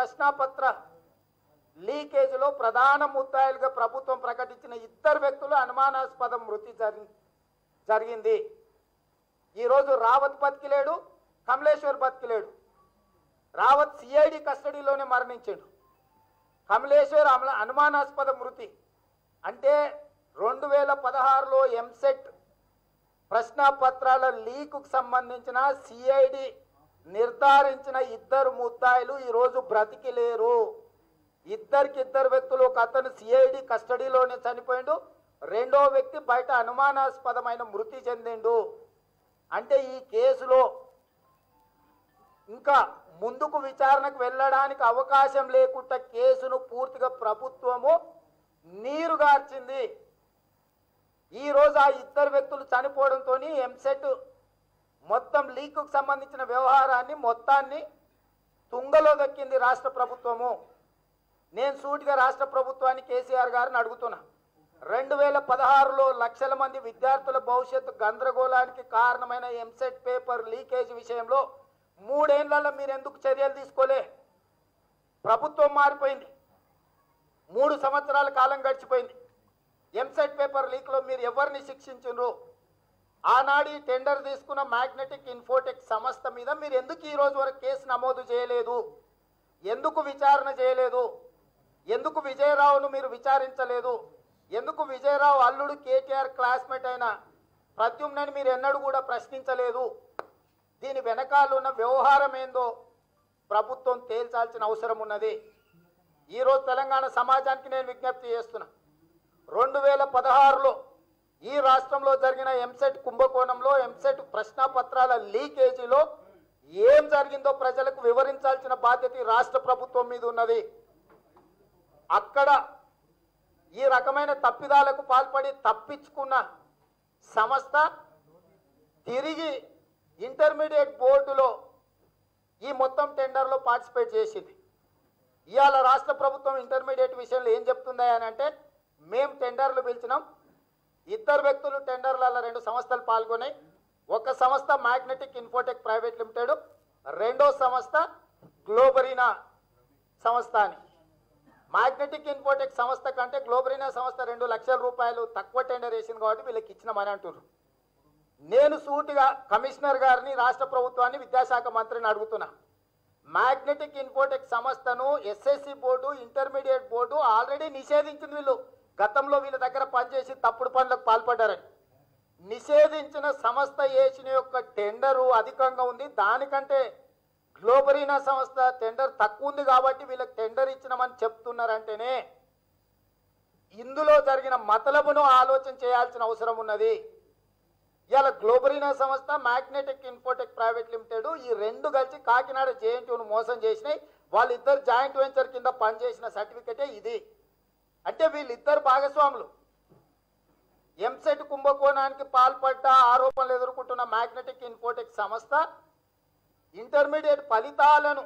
ప్రశ్నాపత్ర లీకేజీలో ప్రధాన ముద్దాయిలుగా ప్రభుత్వం ప్రకటించిన ఇద్దరు వ్యక్తులు అనుమానాస్పద మృతి జరి జరిగింది ఈరోజు రావత్ బతికిలేడు కమలేశ్వర్ బతికిలేడు రావత్ సిఐడి కస్టడీలోనే మరణించాడు కమలేశ్వర్ అమల అనుమానాస్పద మృతి అంటే రెండు వేల పదహారులో ఎంసెట్ ప్రశ్నాపత్రాల లీకుకు సంబంధించిన సిఐడి నిర్ధారించిన ఇద్దరు ముద్దాయిలు ఈరోజు బ్రతికి లేరు ఇద్దరికి ఇద్దరు వ్యక్తులు ఒక అతను సిఐడి కస్టడీలోనే చనిపోయిండు రెండో వ్యక్తి బయట అనుమానాస్పదమైన మృతి చెందిండు అంటే ఈ కేసులో ఇంకా ముందుకు విచారణకు వెళ్ళడానికి అవకాశం లేకుండా కేసును పూర్తిగా ప్రభుత్వము నీరుగార్చింది ఈ రోజు ఆ ఇద్దరు వ్యక్తులు చనిపోవడంతో ఎంసెట్ మొత్తం లీకుకు సంబంధించిన వ్యవహారాన్ని మొత్తాన్ని తుంగలో దక్కింది రాష్ట్ర ప్రభుత్వము నేను సూటిగా రాష్ట్ర మూర్తి కేసీఆర్ గారిని అడుగుతున్నా రెండు వేల పదహారులో లక్షల మంది విద్యార్థుల భవిష్యత్తు గందరగోళానికి కారణమైన ఎంసెట్ పేపర్ లీకేజ్ విషయంలో మూడేళ్లలో మీరు ఎందుకు చర్యలు తీసుకోలే ప్రభుత్వం మారిపోయింది మూడు సంవత్సరాల కాలం గడిచిపోయింది ఎంసెట్ పేపర్ లీక్లో మీరు ఎవరిని శిక్షించారు ఆనాడు ఈ టెండర్ తీసుకున్న మ్యాగ్నెటిక్ ఇన్ఫోటెక్ సంస్థ మీద మీరు ఎందుకు ఈ రోజు వరకు కేసు నమోదు చేయలేదు ఎందుకు విచారణ చేయలేదు ఎందుకు విజయరావును మీరు విచారించలేదు ఎందుకు విజయరావు అల్లుడు కేటీఆర్ క్లాస్మేట్ అయిన ప్రద్యుమ్నని మీరు ఎన్నడూ కూడా ప్రశ్నించలేదు దీని వెనకాల ఉన్న వ్యవహారం ఏందో ప్రభుత్వం తేల్చాల్సిన అవసరం ఉన్నది ఈరోజు తెలంగాణ సమాజానికి నేను విజ్ఞప్తి చేస్తున్నా రెండు వేల పదహారులో ఈ రాష్ట్రంలో జరిగిన ఎంసెట్ కుంభకోణంలో ఎంసెట్ ప్రశ్నాపత్రాల లీకేజీలో ఏం జరిగిందో ప్రజలకు వివరించాల్సిన బాధ్యత ఈ రాష్ట్ర ప్రభుత్వం మీద ఉన్నది అక్కడ ఈ రకమైన తప్పిదాలకు పాల్పడి తప్పించుకున్న సంస్థ తిరిగి ఇంటర్మీడియట్ బోర్డులో ఈ మొత్తం టెండర్లో పార్టిసిపేట్ చేసింది ఇవాళ రాష్ట్ర ప్రభుత్వం ఇంటర్మీడియట్ విషయంలో ఏం చెప్తుందా అని అంటే మేము టెండర్లు పిలిచినాం ఇద్దరు వ్యక్తులు టెండర్లలో రెండు సంస్థలు పాల్గొన్నాయి ఒక సంస్థ మ్యాగ్నెటిక్ ఇన్ఫోటెక్ ప్రైవేట్ లిమిటెడ్ రెండో సంస్థ గ్లోబరీనా సంస్థ అని మ్యాగ్నెటిక్ ఇన్ఫోటెక్ సంస్థ కంటే గ్లోబరీనా సంస్థ రెండు లక్షల రూపాయలు తక్కువ టెండర్ వేసింది కాబట్టి వీళ్ళకి ఇచ్చినామని అంటున్నారు నేను సూటిగా కమిషనర్ గారిని రాష్ట్ర ప్రభుత్వాన్ని విద్యాశాఖ మంత్రిని అడుగుతున్నా మ్యాగ్నెటిక్ ఇన్ఫోటెక్ సంస్థను SSC board intermediate board already నిషేధించింది వీళ్ళు గతంలో వీళ్ళ దగ్గర పనిచేసి తప్పుడు పనులకు పాల్పడ్డారని నిషేధించిన సంస్థ వేసిన యొక్క టెండరు అధికంగా ఉంది దానికంటే గ్లోబరీనా సంస్థ టెండర్ తక్కువ ఉంది కాబట్టి వీళ్ళకి టెండర్ ఇచ్చినామని చెప్తున్నారంటేనే ఇందులో జరిగిన మతలబును ఆలోచన చేయాల్సిన అవసరం ఉన్నది ఇవాళ గ్లోబరీనా సంస్థ మ్యాగ్నెటిక్ ఇన్ఫోటెక్ ప్రైవేట్ లిమిటెడ్ ఈ రెండు కలిసి కాకినాడ జేఎన్టీయూను మోసం చేసినాయి వాళ్ళిద్దరు జాయింట్ వెంచర్ కింద పనిచేసిన సర్టిఫికెటే ఇది అంటే వీళ్ళిద్దరు భాగస్వాములు ఎంసెట్ కుంభకోణానికి పాల్పడ్డ ఆరోపణలు ఎదుర్కొంటున్న మ్యాగ్నెటిక్ ఇన్ఫోటెక్ సంస్థ ఇంటర్మీడియట్ ఫలితాలను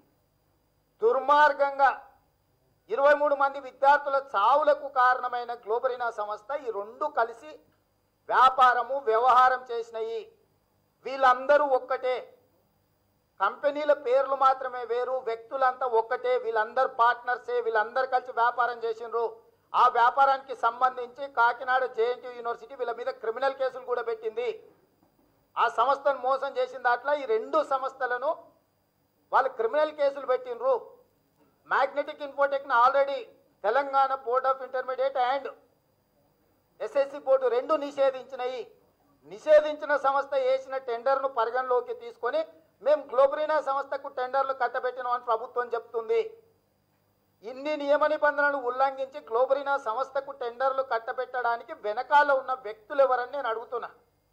దుర్మార్గంగా ఇరవై మూడు మంది విద్యార్థుల చావులకు కారణమైన గ్లోబరీనా సంస్థ ఈ రెండు కలిసి వ్యాపారము వ్యవహారం చేసినాయి వీళ్ళందరూ ఒక్కటే కంపెనీల పేర్లు మాత్రమే వేరు వ్యక్తులంతా ఒక్కటే వీళ్ళందరు పార్ట్నర్సే వీళ్ళందరూ కలిసి వ్యాపారం చేసిండ్రు ఆ వ్యాపారానికి సంబంధించి కాకినాడ జేఎన్టీ యూనివర్సిటీ వీళ్ళ మీద క్రిమినల్ కేసులు కూడా పెట్టింది ఆ సంస్థను మోసం చేసిన దాంట్లో ఈ రెండు సంస్థలను వాళ్ళు క్రిమినల్ కేసులు పెట్టిండ్రు మ్యాగ్నెటిక్ ఇన్ఫోటెక్ని already Telangana board of intermediate and SSC board రెండు నిషేధించినాయి నిషేధించిన సంస్థ వేసిన టెండర్ను పరిగణలోకి తీసుకొని మేము గ్లోబరీనా సంస్థకు టెండర్లు కట్టబెట్టినామని ప్రభుత్వం చెప్తుంది ఇన్ని నియమ నిబంధనలు ఉల్లంఘించి గ్లోబరీనా సంస్థకు టెండర్లు కట్టబెట్టడానికి వెనకాల ఉన్న వ్యక్తులు ఎవరని నేను అడుగుతున్నా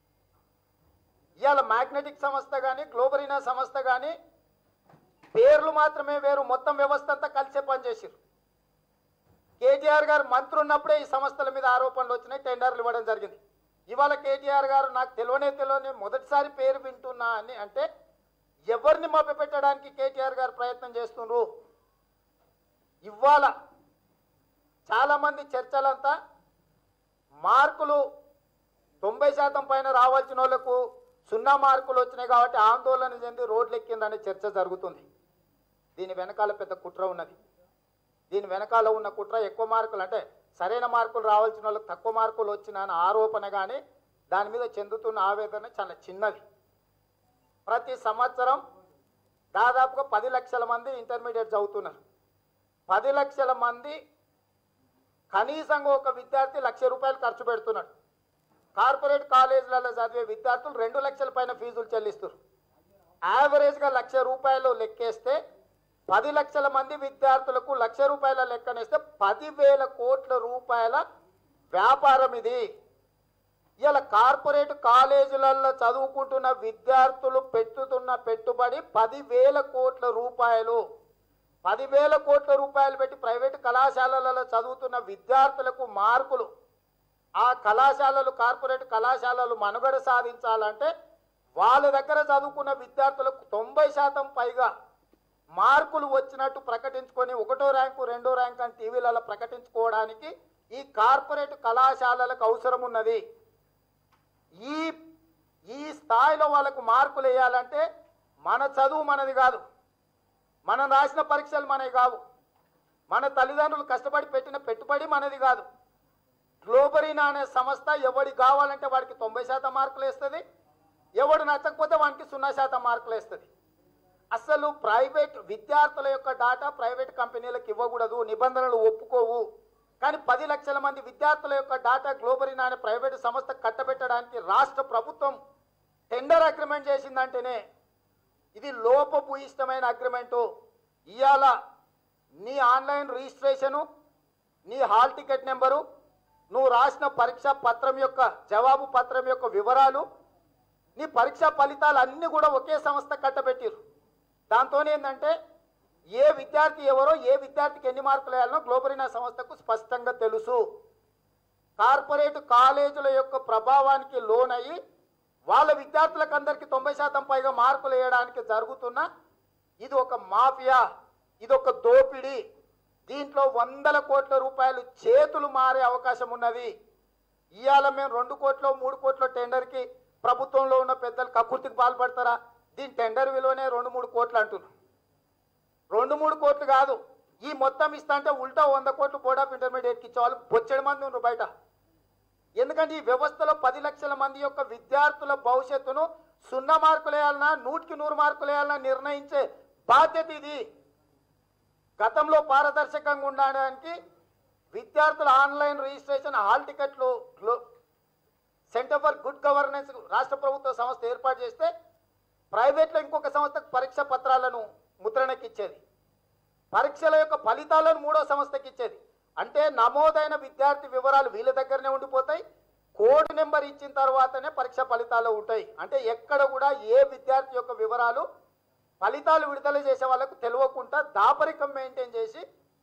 ఇవాళ మ్యాగ్నెటిక్ సంస్థ కానీ గ్లోబరీనా సంస్థ కానీ పేర్లు మాత్రమే వేరు మొత్తం వ్యవస్థ అంతా కలిసే పనిచేసారు కేటీఆర్ గారు మంత్రి ఉన్నప్పుడే ఈ సంస్థల మీద ఆరోపణలు వచ్చినాయి టెండర్లు ఇవ్వడం జరిగింది ఇవాళ కేటీఆర్ గారు నాకు తెలియనే తెలియని మొదటిసారి పేరు వింటున్నా అని అంటే ఎవరిని మభ్యపెట్టడానికి కేటీఆర్ గారు ప్రయత్నం చేస్తున్నారు ఇవాళ చాలామంది చర్చలంతా మార్కులు తొంభై శాతం పైన రావాల్సిన వాళ్ళకు సున్నా మార్కులు వచ్చినాయి కాబట్టి ఆందోళన చెంది రోడ్లు ఎక్కిందనే చర్చ జరుగుతుంది దీని వెనకాల పెద్ద కుట్ర ఉన్నది దీని వెనకాల ఉన్న కుట్ర ఎక్కువ మార్కులు అంటే సరైన మార్కులు రావాల్సిన వాళ్ళకి తక్కువ మార్కులు వచ్చిన అని ఆరోపణ కానీ దాని మీద చెందుతున్న ఆవేదన చాలా చిన్నది ప్రతి సంవత్సరం దాదాపుగా పది లక్షల మంది ఇంటర్మీడియట్ చదువుతున్నారు పది లక్షల మంది కనీసంగా ఒక విద్యార్థి లక్ష రూపాయలు ఖర్చు పెడుతున్నాడు కార్పొరేట్ కాలేజీలలో చదివే విద్యార్థులు రెండు లక్షల పైన ఫీజులు చెల్లిస్తారు యావరేజ్గా లక్ష రూపాయలు లెక్కేస్తే పది లక్షల మంది విద్యార్థులకు లక్ష రూపాయల లెక్కనేస్తే పదివేల కోట్ల రూపాయల వ్యాపారం ఇది ఇలా కార్పొరేట్ కాలేజీలలో చదువుకుంటున్న విద్యార్థులు పెట్టుతున్న పెట్టుబడి పదివేల కోట్ల రూపాయలు పదివేల కోట్ల రూపాయలు పెట్టి ప్రైవేటు కళాశాలలలో చదువుతున్న విద్యార్థులకు మార్కులు ఆ కళాశాలలు కార్పొరేట్ కళాశాలలు మనుగడ సాధించాలంటే వాళ్ళ దగ్గర చదువుకున్న విద్యార్థులకు తొంభై శాతం పైగా మార్కులు వచ్చినట్టు ప్రకటించుకొని ఒకటో ర్యాంకు రెండో ర్యాంక్ అని టీవీలలో ప్రకటించుకోవడానికి ఈ కార్పొరేట్ కళాశాలలకు అవసరం ఉన్నది ఈ ఈ స్థాయిలో వాళ్ళకు మార్కులు వేయాలంటే మన చదువు మనది కాదు మనం రాసిన పరీక్షలు మనవి కావు మన తల్లిదండ్రులు కష్టపడి పెట్టిన పెట్టుబడి మనది కాదు గ్లోబరీనా అనే సంస్థ ఎవడి కావాలంటే వాడికి తొంభై శాతం మార్కులు వేస్తుంది ఎవడు నచ్చకపోతే వానికి సున్నా శాతం మార్కులు వేస్తుంది అసలు ప్రైవేట్ విద్యార్థుల యొక్క డాటా ప్రైవేట్ కంపెనీలకు ఇవ్వకూడదు నిబంధనలు ఒప్పుకోవు కానీ పది లక్షల మంది విద్యార్థుల యొక్క డాటా గ్లోబరీనా అనే ప్రైవేట్ సంస్థ కట్టబెట్టడానికి రాష్ట్ర ప్రభుత్వం టెండర్ అగ్రిమెంట్ చేసిందంటేనే ఇది లోపభూయిష్టమైన అగ్రిమెంటు ఇవాళ నీ ఆన్లైన్ రిజిస్ట్రేషను నీ హాల్ టికెట్ నెంబరు నువ్వు రాసిన పరీక్షా పత్రం యొక్క జవాబు పత్రం యొక్క వివరాలు నీ పరీక్షా ఫలితాలు అన్నీ కూడా ఒకే సంస్థ కట్టబెట్టిరు దాంతో ఏంటంటే ఏ విద్యార్థి ఎవరో ఏ విద్యార్థికి ఎన్ని మార్కులు వేయాలనో గ్లోబరీనా సంస్థకు స్పష్టంగా తెలుసు కార్పొరేట్ కాలేజీల యొక్క ప్రభావానికి లోనయ్యి వాళ్ళ విద్యార్థులకు అందరికీ తొంభై శాతం పైగా మార్కులు వేయడానికి జరుగుతున్న ఇది ఒక మాఫియా ఇది ఒక దోపిడీ దీంట్లో వందల కోట్ల రూపాయలు చేతులు మారే అవకాశం ఉన్నది ఇవాళ మేము రెండు కోట్లు మూడు కోట్ల టెండర్కి ప్రభుత్వంలో ఉన్న పెద్దలు కక్కుర్తికి పాల్పడతారా దీని టెండర్ విలువనే రెండు మూడు కోట్లు అంటున్నారు రెండు మూడు కోట్లు కాదు ఈ మొత్తం ఇస్తా అంటే ఉల్టా వంద కోట్లు బోర్డ్ ఆఫ్ ఇంటర్మీడియట్కి ఇచ్చేవాళ్ళు బొచ్చెడు మంది ఉన్నారు బయట ఎందుకంటే ఈ వ్యవస్థలో పది లక్షల మంది యొక్క విద్యార్థుల భవిష్యత్తును సున్నా మార్కులు వేయాలన్నా నూటికి నూరు మార్కులు వేయాలన్నా నిర్ణయించే బాధ్యత ఇది గతంలో పారదర్శకంగా ఉండడానికి విద్యార్థుల ఆన్లైన్ రిజిస్ట్రేషన్ హాల్ టికెట్లు గ్లో- సెంటర్ ఫర్ గుడ్ గవర్నెన్స్ రాష్ట్ర ప్రభుత్వ సంస్థ ఏర్పాటు చేస్తే ప్రైవేట్లో ఇంకొక సంస్థకు పరీక్ష పత్రాలను ముద్రణకి ఇచ్చేది పరీక్షల యొక్క ఫలితాలను మూడో సంస్థకి ఇచ్చేది అంటే నమోదైన విద్యార్థి వివరాలు వీళ్ళ దగ్గరనే ఉండిపోతాయి కోడ్ నెంబర్ ఇచ్చిన తర్వాతనే పరీక్ష ఫలితాలు ఉంటాయి అంటే ఎక్కడ కూడా ఏ విద్యార్థి యొక్క వివరాలు ఫలితాలు విడుదల చేసే వాళ్ళకు తెలియకుండా దాపరికం మెయింటైన్ చేసి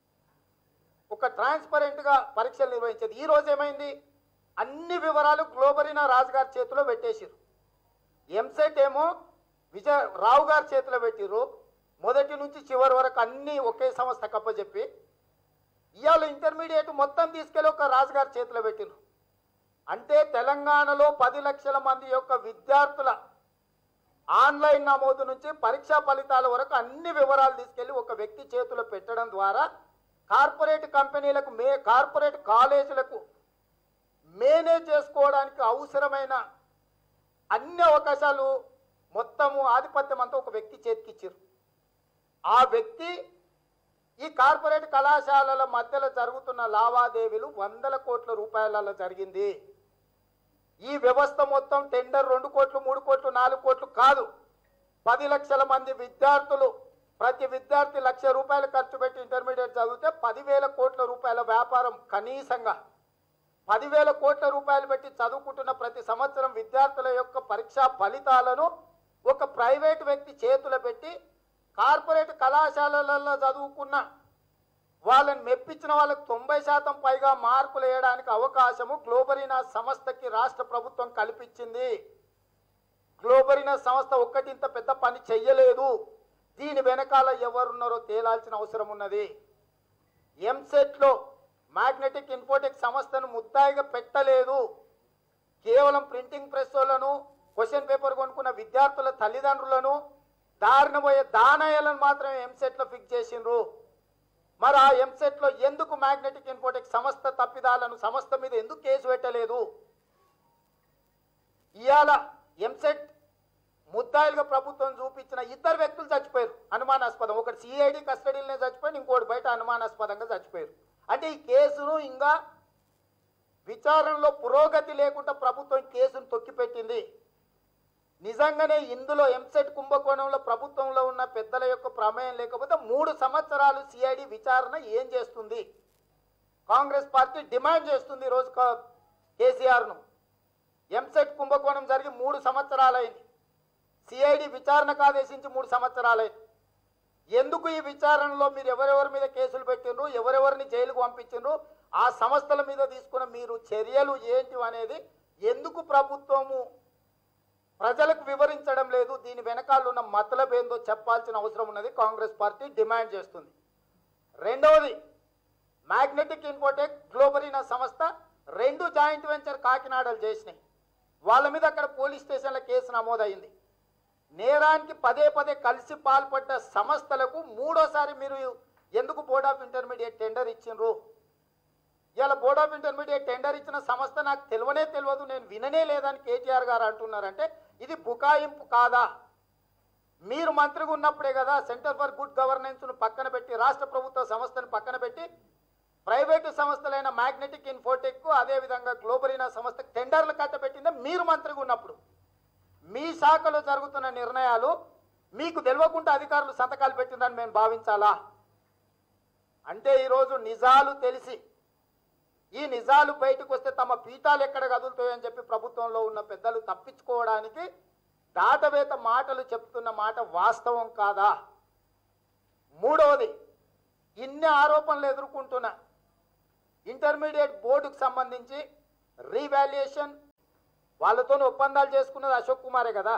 ఒక ట్రాన్స్పరెంట్గా పరీక్షలు నిర్వహించేది ఈ రోజు ఏమైంది అన్ని వివరాలు గ్లోబరీనా రాజు గారి చేతిలో పెట్టేసిరు ఎంసెట్ ఏమో విజయ రావు గారి చేతిలో పెట్టిర్రు మొదటి నుంచి చివరి వరకు అన్ని ఒకే సంస్థ కప్పచెప్పి ఇవాళ ఇంటర్మీడియట్ మొత్తం తీసుకెళ్ళి ఒక రాజుగారి చేతిలో పెట్టిర్రు అంటే తెలంగాణలో పది లక్షల మంది యొక్క విద్యార్థుల ఆన్లైన్ నమోదు నుంచి పరీక్షా ఫలితాల వరకు అన్ని వివరాలు తీసుకెళ్లి ఒక వ్యక్తి చేతిలో పెట్టడం ద్వారా కార్పొరేట్ కంపెనీలకు మే కార్పొరేట్ కాలేజీలకు మేనేజ్ చేసుకోవడానికి అవసరమైన అన్ని అవకాశాలు మొత్తము ఆధిపత్యం అంతా ఒక వ్యక్తి చేతికి ఇచ్చారు ఆ వ్యక్తి ఈ కార్పొరేట్ కళాశాలల మధ్యలో జరుగుతున్న లావాదేవీలు వందల కోట్ల రూపాయలలో జరిగింది ఈ వ్యవస్థ మొత్తం టెండర్ రెండు కోట్లు మూడు కోట్లు నాలుగు కోట్లు కాదు పది లక్షల మంది విద్యార్థులు ప్రతి విద్యార్థి లక్ష రూపాయలు ఖర్చు పెట్టి ఇంటర్మీడియట్ చదివితే పదివేల కోట్ల రూపాయల వ్యాపారం కనీసంగా పదివేల కోట్ల రూపాయలు పెట్టి చదువుకుంటున్న ప్రతి సంవత్సరం విద్యార్థుల యొక్క పరీక్షా ఫలితాలను ఒక ప్రైవేట్ వ్యక్తి చేతులు పెట్టి కార్పొరేట్ కళాశాలలలో చదువుకున్న వాళ్ళని మెప్పించిన వాళ్ళకి తొంభై శాతం పైగా మార్కులు వేయడానికి అవకాశము గ్లోబరీనా సంస్థకి రాష్ట్ర ప్రభుత్వం కల్పించింది గ్లోబరీనా సంస్థ ఒక్కటి ఇంత పెద్ద పని చెయ్యలేదు దీని వెనకాల ఎవరున్నారో తేలాల్సిన అవసరం ఉన్నది ఎంసెట్లో మ్యాగ్నెటిక్ ఇన్ఫోటెక్ సంస్థను ముద్దాయిగా పెట్టలేదు కేవలం ప్రింటింగ్ ప్రెస్ వాళ్ళను క్వశ్చన్ పేపర్ కొనుక్కున్న విద్యార్థుల తల్లిదండ్రులను దారిన పోయే దానయ్యలను మాత్రమే ఎంసెట్లో ఫిక్స్ చేసిండ్రు మరి ఆ ఎంసెట్లో ఎందుకు మ్యాగ్నెటిక్ ఇన్ఫోటెక్ సంస్థ తప్పిదాలను సంస్థ మీద ఎందుకు కేసు పెట్టలేదు ఇవాళ ఎంసెట్ ముద్దాయిలుగా ప్రభుత్వం చూపించిన ఇద్దరు వ్యక్తులు చచ్చిపోయారు అనుమానాస్పదం ఒకటి సిఐడి కస్టడీలోనే చచ్చిపోయి ఇంకోటి బయట అనుమానాస్పదంగా చచ్చిపోయారు అంటే ఈ కేసును ఇంకా విచారణలో పురోగతి లేకుండా ప్రభుత్వం కేసును తొక్కిపెట్టింది నిజంగానే ఇందులో ఎంసెట్ కుంభకోణంలో ప్రభుత్వంలో ఉన్న పెద్దల యొక్క ప్రమేయం లేకపోతే మూడు సంవత్సరాలు సిఐడి విచారణ ఏం చేస్తుంది కాంగ్రెస్ పార్టీ డిమాండ్ చేస్తుంది ఈరోజు కా- కేసీఆర్ను ఎంసెట్ కుంభకోణం జరిగి మూడు సంవత్సరాలైంది సిఐడి విచారణకు ఆదేశించి మూడు సంవత్సరాలైంది ఎందుకు ఈ విచారణలో మీరు ఎవరెవరి మీద కేసులు పెట్టిండ్రు ఎవరెవరిని జైలుకు పంపించిండ్రు ఆ సంస్థల మీద తీసుకున్న మీరు చర్యలు ఏంటి అనేది ఎందుకు ప్రభుత్వము ప్రజలకు వివరించడం లేదు దీని వెనకాల ఉన్న మతలబ్ ఏందో చెప్పాల్సిన అవసరం ఉన్నది కాంగ్రెస్ పార్టీ డిమాండ్ చేస్తుంది రెండవది మ్యాగ్నెటిక్ ఇన్ఫోటెక్ గ్లోబరీనా సంస్థ రెండు జాయింట్ వెంచర్ కాకినాడలు చేసినాయి వాళ్ళ మీద అక్కడ పోలీస్ స్టేషన్ల కేసు నమోదైంది నేరానికి పదే పదే కలిసి పాల్పడ్డ సంస్థలకు మూడోసారి మీరు ఎందుకు బోర్డ్ ఆఫ్ ఇంటర్మీడియట్ టెండర్ ఇచ్చిండ్రు ఇలా బోర్డ్ ఆఫ్ ఇంటర్మీడియట్ టెండర్ ఇచ్చిన సంస్థ నాకు తెలియనే తెలియదు నేను విననే లేదని కేటీఆర్ గారు అంటున్నారంటే ఇది బుకాయింపు కాదా మీరు మంత్రిగా ఉన్నప్పుడే కదా సెంటర్ ఫర్ గుడ్ గవర్నెన్స్ను పక్కన పెట్టి రాష్ట్ర ప్రభుత్వ సంస్థను పక్కన పెట్టి ప్రైవేటు సంస్థలైన మ్యాగ్నెటిక్ ఇన్ఫోటెక్ అదేవిధంగా గ్లోబరీనా సంస్థకు టెండర్లు కట్టబెట్టిందే మీరు మంత్రిగా ఉన్నప్పుడు మీ శాఖలో జరుగుతున్న నిర్ణయాలు మీకు తెలియకుండా అధికారులు సంతకాలు పెట్టిందని మేము భావించాలా అంటే ఈరోజు నిజాలు తెలిసి ఈ నిజాలు బయటకు వస్తే తమ పీఠాలు ఎక్కడ కదులుతాయని చెప్పి ప్రభుత్వంలో ఉన్న పెద్దలు తప్పించుకోవడానికి దాటవేత మాటలు చెప్తున్న మాట వాస్తవం కాదా మూడవది ఇన్ని ఆరోపణలు ఎదుర్కొంటున్న ఇంటర్మీడియట్ బోర్డుకు సంబంధించి రీవాల్యుయేషన్ వాళ్ళతో ఒప్పందాలు చేసుకున్నది అశోక్ కుమారే కదా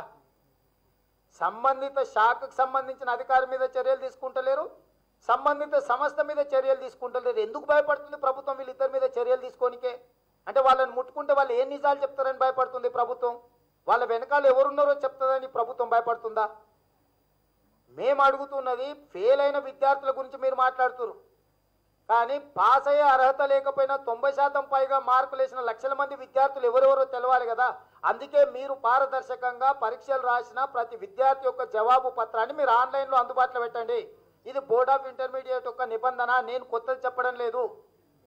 సంబంధిత శాఖకు సంబంధించిన అధికారి మీద చర్యలు తీసుకుంటలేరు సంబంధిత సంస్థ మీద చర్యలు తీసుకుంటలేరు ఎందుకు భయపడుతుంది ప్రభుత్వం వీళ్ళిద్దరి మీద చర్యలు తీసుకోనికే అంటే వాళ్ళని ముట్టుకుంటే వాళ్ళు ఏం నిజాలు చెప్తారని భయపడుతుంది ప్రభుత్వం వాళ్ళ వెనకాల ఎవరున్నారో చెప్తుందని ప్రభుత్వం భయపడుతుందా మేము అడుగుతున్నది ఫెయిల్ అయిన విద్యార్థుల గురించి మీరు మాట్లాడుతున్నారు కానీ పాస్ అయ్యే అర్హత లేకపోయినా తొంభై శాతం పైగా మార్కులు వేసిన లక్షల మంది విద్యార్థులు ఎవరెవరో తెలవాలి కదా అందుకే మీరు పారదర్శకంగా పరీక్షలు రాసిన ప్రతి విద్యార్థి యొక్క జవాబు పత్రాన్ని మీరు ఆన్లైన్లో అందుబాటులో పెట్టండి ఇది బోర్డ్ ఆఫ్ ఇంటర్మీడియట్ యొక్క నిబంధన నేను కొత్తది చెప్పడం లేదు